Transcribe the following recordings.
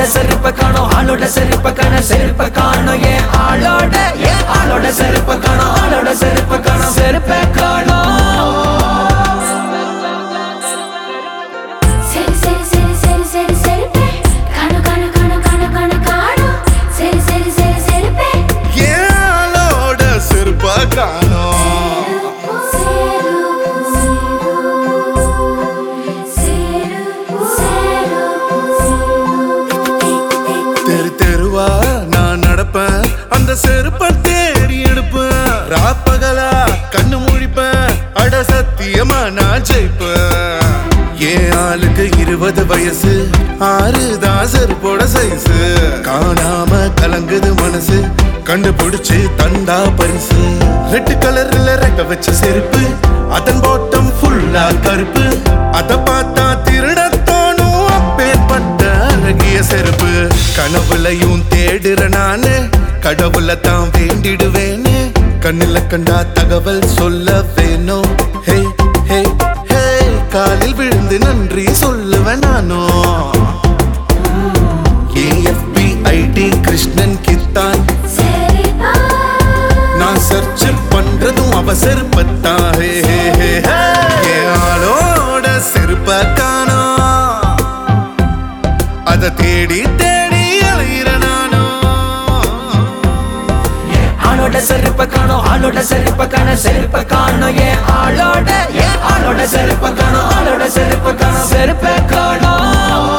செருப்ப காணோம் ஆளோட செருப்ப காண செருப்ப காணோம் ஏன் ஆளோட ஏன் ஆளோட செருப்ப காணோம் ஆளோட செருப்ப காணோம் செருப்ப காணோம் சரி சரி சரி சரி சரி சரிப்பே காணு காணு காணு காணு காணு காணு சரி சரி சரி சரிப்பே ஏளோட செருப்ப காணோம் தெரு தெருவா நான் நடப்பேன் அந்த செருப்ப தேடி எடுப்பேன் ராப்பகலா கண்ணு முழிப்பேன் அட சத்தியமா நான் ஜெயிப்பேன் என் ஆளுக்கு இருபது வயசு ஆறுதான் செருப்போட சைஸு காணாம கலங்குது மனசு கண்டுபிடிச்சு தந்தா பரிசு ரெட்டு கலர்ல ரெக்க வச்ச செருப்பு அதன் பாட்டம் ஃபுல்லா கருப்பு அத பார்த்தா திருட தோணும் அப்பேற்பட்ட அழகிய செருப்பு கனவுலையும் தேடுற நானு கடவுள தான் வேண்டிடுவேனே கண்ணுல கண்டா தகவல் சொல்ல வேணும் ஹே ஹே ஹே காலில் விழுந்து நன்றி சொல்லுவேன் நானோ ஏஎஃப்பி ஐடி கிருஷ்ணன் கித்தான் நான் சர்ச் பண்றதும் அவ செருப்பத்தான் ஹே ஹே ஹே ஹே. என் ஆளோட செருப்ப காணோம் அத தேடி தேடி அலையிற நானோ ஆளோட செருப்ப காணோம் ஆளோட செருப்ப காண செருப்ப காணோம் ஏன் ஆளோட ஏன் ஆளோட செருப்ப காணோம் ஆளோட செருப்ப காணோம் செருப்ப காணோம்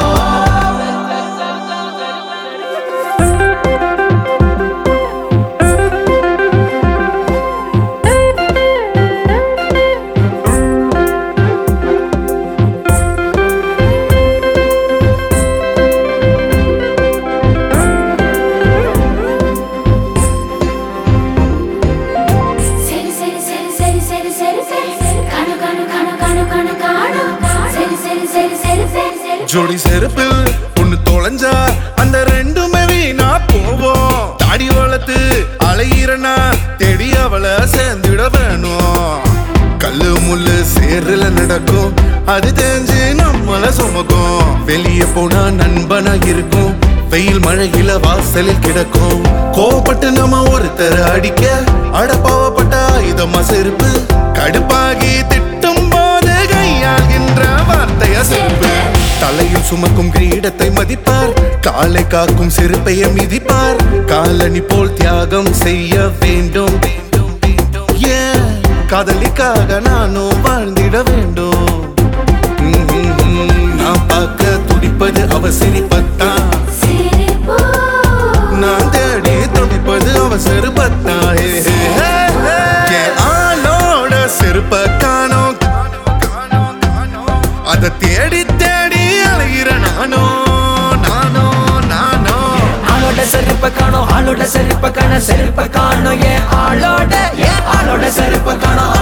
சரி சரி சரி சரி சரி சரி சரி காணு காணு காணு காணு காணு காணு சரி சரி சரி சரி சரி சரி ஜோடி செருப்பில் ஒண்ணு தொலைஞ்சா அந்த ரெண்டுமே வீணா போவோம் தாடி வளர்த்து அலையிறனா தேடி அவளை சேர்ந்துட வேணும் கல்லு முள்ளு சேருல நடக்கும் அது தெரிஞ்சு நம்மள சுமக்கும் வெளிய போனா நண்பனா இருக்கும் வெயில் மழையில வாசலில் கிடக்கும் கோவப்பட்டு நம்ம ஒருத்தர் அடிக்க அடப்பாவப்பட்ட ஆயுதமா செருப்பு கடுப்பாகி திட்டும் போது கையாகின்ற வார்த்தைய செருப்பு தலையில் சுமக்கும் கிரீடத்தை மதிப்பார் காலை காக்கும் செருப்பைய மிதிப்பார் காலனி போல் தியாகம் செய்ய வேண்டும் ஏன் காதலிக்காக நானும் வாழ்ந்திட வேண்டும் ம், ம், ம். நான் பார்க்க துடிப்பது அவ சிரிப்பத்தான் சிரிப்போ நான் தேடி துடிப்பது அவ செருப்பத்தான் ஹே, ஹே, ஹே, ஹே. என் ஆளோட செருப்ப காணோம் அத தேடி தேடி அலைகிற நானோ நானோ நானோ ஆளோட செருப்ப காணோம் ஆளோட செருப்ப காண செருப்ப காணோம் ஏன் ஆளோட ஏன் ஆளோட செருப்ப காணோம்